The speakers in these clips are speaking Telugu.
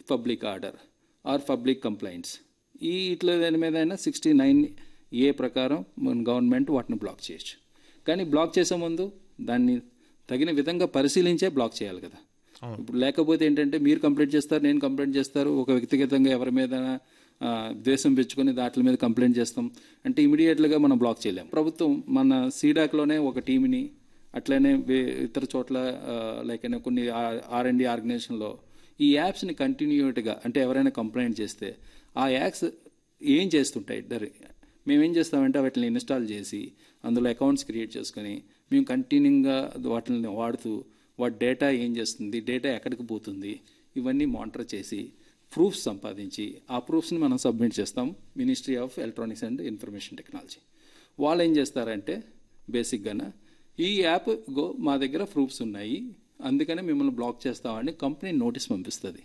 Public order or public complaints ఈ ఇట్లా దాని మీద అయినా సిక్స్టీ నైన్ ఏ ప్రకారం మన గవర్నమెంట్ వాటిని బ్లాక్ చేయొచ్చు కానీ బ్లాక్ చేసే ముందు దాన్ని తగిన విధంగా పరిశీలించే బ్లాక్ చేయాలి కదా ఇప్పుడు లేకపోతే ఏంటంటే మీరు కంప్లైంట్ చేస్తారు నేను కంప్లైంట్ చేస్తారు ఒక వ్యక్తిగతంగా ఎవరి మీద ఆ, ద్వేషం పెంచుకొని దాట్ల మీద కంప్లైంట్ చేస్తాం అంటే ఇమీడియట్గా మనం బ్లాక్ చేయలేం ప్రభుత్వం మన సీడాక్లోనే ఒక టీంని అట్లనే వే- ఇతర చోట్ల లైక్ కొన్ని ఆర్ అండ్ డి ఆర్గనైజేషన్లో ఈ యాప్స్ని కంటిన్యూట్గా అంటే ఎవరైనా కంప్లైంట్ చేస్తే ఆ యాప్స్ ఏం చేస్తుంటాయి ఇద్దరు మేమేం చేస్తామంటే వాటిని ఇన్స్టాల్ చేసి అందులో అకౌంట్స్ క్రియేట్ చేసుకొని మేము కంటిన్యూగా వాటిని వాడుతూ వాటి డేటా ఏం చేస్తుంది డేటా ఎక్కడికి పోతుంది ఇవన్నీ మానిటర్ చేసి ప్రూఫ్స్ సంపాదించి ఆ ప్రూఫ్స్ని మనం సబ్మిట్ చేస్తాం ministry of electronics and information technology వాళ్ళు ఏం చేస్తారంటే బేసిక్గాన ఈ యాప్ గో మా దగ్గర ప్రూఫ్స్ ఉన్నాయి అందుకనే మిమ్మల్ని బ్లాక్ చేస్తామని కంపెనీ నోటీస్ పంపిస్తుంది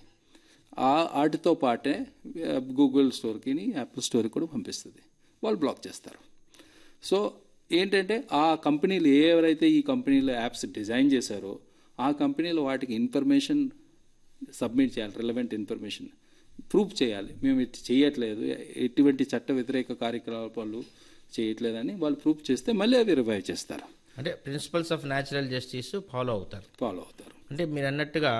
ఆ వాటితో పాటే గూగుల్ స్టోర్కి యాపిల్ స్టోర్కి కూడా పంపిస్తుంది వాళ్ళు బ్లాక్ చేస్తారు సో ఏంటంటే ఆ కంపెనీలు ఎవరైతే ఈ కంపెనీలో యాప్స్ డిజైన్ చేశారో ఆ కంపెనీలు వాటికి ఇన్ఫర్మేషన్ సబ్మిట్ చేయాలి రిలవెంట్ ఇన్ఫర్మేషన్ ప్రూఫ్ చేయాలి మేము ఇటు చేయట్లేదు ఎటువంటి చట్ట వ్యతిరేక కార్యకలాపాలు చేయట్లేదని వాళ్ళు ప్రూఫ్ చేస్తే మళ్ళీ అవి రివైవ్ చేస్తారు అంటే principles of natural justice follow అవుతారు ఫాలో అవుతారు అంటే మీరు అన్నట్టుగా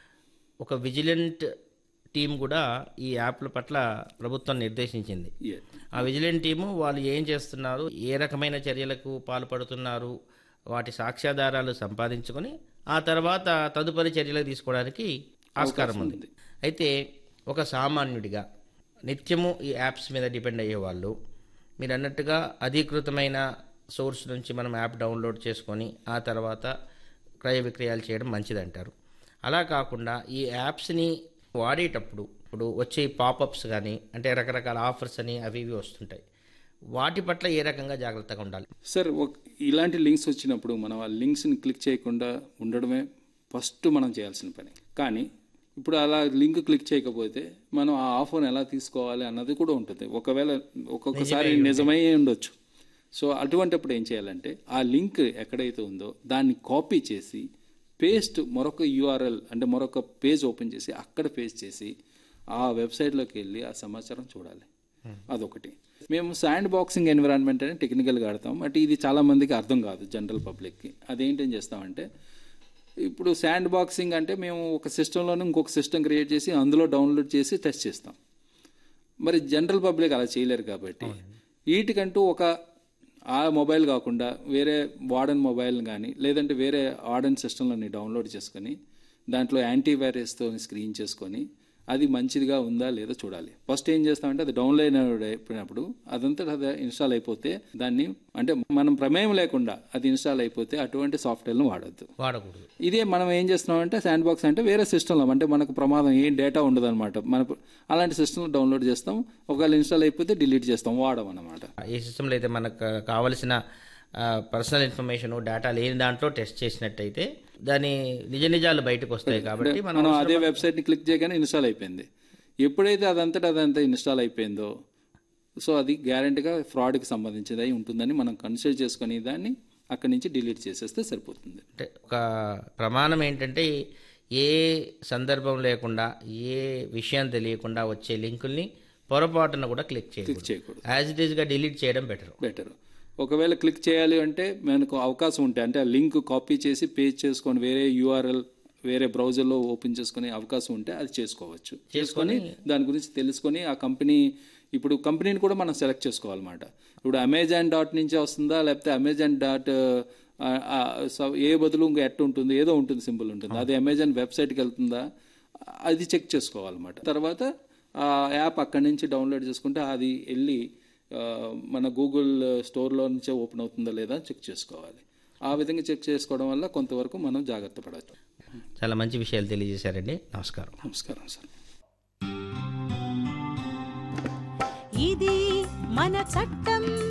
ఒక విజిలెంట్ టీం కూడా ఈ యాప్ల పట్ల ప్రభుత్వం నిర్దేశించింది Yeah. ఆ విజిలెంట్ టీము వాళ్ళు ఏం చేస్తున్నారు ఏ రకమైన చర్యలకు పాల్పడుతున్నారు వాటి సాక్ష్యాధారాలు సంపాదించుకొని ఆ తర్వాత తదుపరి చర్యలకు తీసుకోవడానికి ఆస్కారం ఉంది అయితే ఒక సామాన్యుడిగా నిత్యము ఈ యాప్స్ మీద డిపెండ్ అయ్యేవాళ్ళు మీరు అన్నట్టుగా అధీకృతమైన సోర్స్ నుంచి మనం యాప్ డౌన్లోడ్ చేసుకొని ఆ తర్వాత క్రయ విక్రయాలు చేయడం మంచిదంటారు అలా కాకుండా ఈ యాప్స్ని వాడేటప్పుడు ఇప్పుడు వచ్చే పాపప్స్ కానీ అంటే రకరకాల ఆఫర్స్ అని అవి ఇవి వస్తుంటాయి వాటి పట్ల ఏ రకంగా జాగ్రత్తగా ఉండాలి సార్ ఒక ఇలాంటి లింక్స్ వచ్చినప్పుడు మనం ఆ లింక్స్ని క్లిక్ చేయకుండా ఉండడమే ఫస్ట్ మనం చేయాల్సిన పని కానీ ఇప్పుడు అలా లింక్ క్లిక్ చేయకపోతే మనం ఆ ఆఫర్ని ఎలా తీసుకోవాలి అన్నది కూడా ఉంటుంది ఒకవేళ ఒక్కొక్కసారి నిజమై ఉండొచ్చు సో అటువంటిప్పుడు ఏం చేయాలంటే ఆ లింక్ ఎక్కడైతే ఉందో దాన్ని కాపీ చేసి పేస్ట్ మరొక యూఆర్ఎల్ అంటే మరొక పేజ్ ఓపెన్ చేసి అక్కడ పేస్ట్ చేసి ఆ వెబ్సైట్లోకి వెళ్ళి ఆ సమాచారం చూడాలి అదొకటి మేము శాండ్ బాక్సింగ్ ఎన్విరాన్మెంట్ అని టెక్నికల్గా ఆడతాం అంటే ఇది చాలా మందికి అర్థం కాదు జనరల్ పబ్లిక్కి అదేంటని చేస్తామంటే ఇప్పుడు శాండ్ బాక్సింగ్ అంటే మేము ఒక సిస్టంలోనే ఇంకొక సిస్టమ్ క్రియేట్ చేసి అందులో డౌన్లోడ్ చేసి టెస్ట్ చేస్తాం మరి జనరల్ పబ్లిక్ అలా చేయలేరు కాబట్టి వీటికంటూ ఒక ఆ మొబైల్ కాకుండా వేరే వాడన్ మొబైల్ కానీ లేదంటే వేరే వాడన్ సిస్టంలోని డౌన్లోడ్ చేసుకొని దాంట్లో యాంటీవైరస్తో స్క్రీన్ చేసుకొని అది మంచిదిగా ఉందా లేదా చూడాలి ఫస్ట్ ఏం చేస్తామంటే అది డౌన్లోడ్ అయిపోయినప్పుడు అదంతా అది ఇన్స్టాల్ అయిపోతే దాన్ని అంటే మనం ప్రమేయం లేకుండా అది ఇన్స్టాల్ అయిపోతే అటువంటి సాఫ్ట్వేర్ను వాడద్దు వాడకూడదు ఇదే మనం ఏం చేస్తున్నామంటే శాండ్ బాక్స్ అంటే వేరే సిస్టంలో అంటే మనకు ప్రమాదం ఏం డేటా ఉండదు అనమాట మన అలాంటి సిస్టంలో డౌన్లోడ్ చేస్తాం ఒకవేళ ఇన్స్టాల్ అయిపోతే డిలీట్ చేస్తాం వాడం అనమాట ఏ సిస్టంలో అయితే మనకు కావలసిన పర్సనల్ ఇన్ఫర్మేషన్ డేటా లేని దాంట్లో టెస్ట్ చేసినట్టయితే దాని నిజ నిజాలు బయటకు వస్తాయి కాబట్టి మనం మనం అదే వెబ్సైట్ని క్లిక్ చేయగానే ఇన్స్టాల్ అయిపోయింది ఎప్పుడైతే అదంతటా అదంతా ఇన్స్టాల్ అయిపోయిందో సో అది గ్యారంటీగా ఫ్రాడ్కి సంబంధించింది అయి ఉంటుందని మనం కన్సిడర్ చేసుకొని దాన్ని అక్కడి నుంచి డిలీట్ చేసేస్తే సరిపోతుంది అంటే ఒక ప్రమాణం ఏంటంటే ఏ సందర్భం లేకుండా ఏ విషయం తెలియకుండా వచ్చే లింకుల్ని పొరపాటున కూడా క్లిక్ చేయకూడదు చేయకూడదు యాజ్ ఇట్ ఈస్గా డిలీట్ చేయడం బెటర్ బెటర్ ఒకవేళ క్లిక్ చేయాలి అంటే మనకు అవకాశం ఉంటాయి అంటే ఆ లింక్ కాపీ చేసి పేజ్ చేసుకొని వేరే యూఆర్ఎల్ వేరే బ్రౌజర్లో ఓపెన్ చేసుకునే అవకాశం ఉంటే అది చేసుకోవచ్చు చేసుకొని దాని గురించి తెలుసుకొని ఆ కంపెనీ ఇప్పుడు కంపెనీని కూడా మనం సెలెక్ట్ చేసుకోవాలన్నమాట ఇప్పుడు అమెజాన్ డాట్ నుంచి వస్తుందా లేకపోతే అమెజాన్ డాట్ ఏ బదులు ఇంకా ఎట్ ఉంటుంది ఏదో ఉంటుంది సింపుల్ ఉంటుంది అది అమెజాన్ వెబ్సైట్కి వెళ్తుందా అది చెక్ చేసుకోవాలన్నమాట తర్వాత ఆ యాప్ అక్కడి నుంచి డౌన్లోడ్ చేసుకుంటే అది వెళ్ళి ఆ, మన గూగుల్ స్టోర్లో నుంచే ఓపెన్ అవుతుందా లేదా అని చెక్ చేసుకోవాలి ఆ విధంగా చెక్ చేసుకోవడం వల్ల కొంతవరకు మనం జాగ్రత్త పడవచ్చు చాలా మంచి విషయాలు తెలియజేశారండి నమస్కారం నమస్కారం సార్ ఇది మన చట్టం